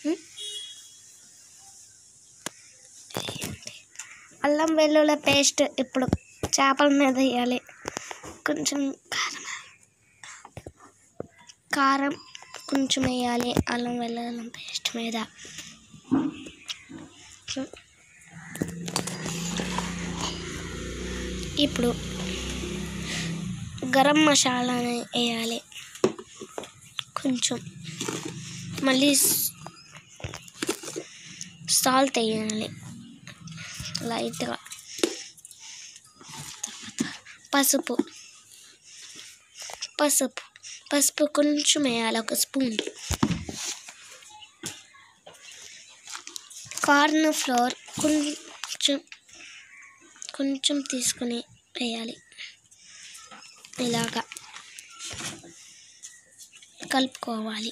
ఉం? అల్లం వెల్లుల్లి పేస్ట్ ఇప్పుడు చేపల మీద వేయాలి కొంచెం కారం కారం కొంచెం వేయాలి అల్లం వెల్లుల్లి పేస్ట్ మీద ఇప్పుడు గరం మసాలాని వేయాలి కొంచెం మళ్ళీ సాల్ట్ వేయాలి లైట్గా పసుపు పసుపు పసుపు కొంచెం వేయాలి ఒక స్పూన్ కార్న్ ఫ్లోర్ కొంచెం కొంచెం తీసుకుని వేయాలి ఇలాగా కలుపుకోవాలి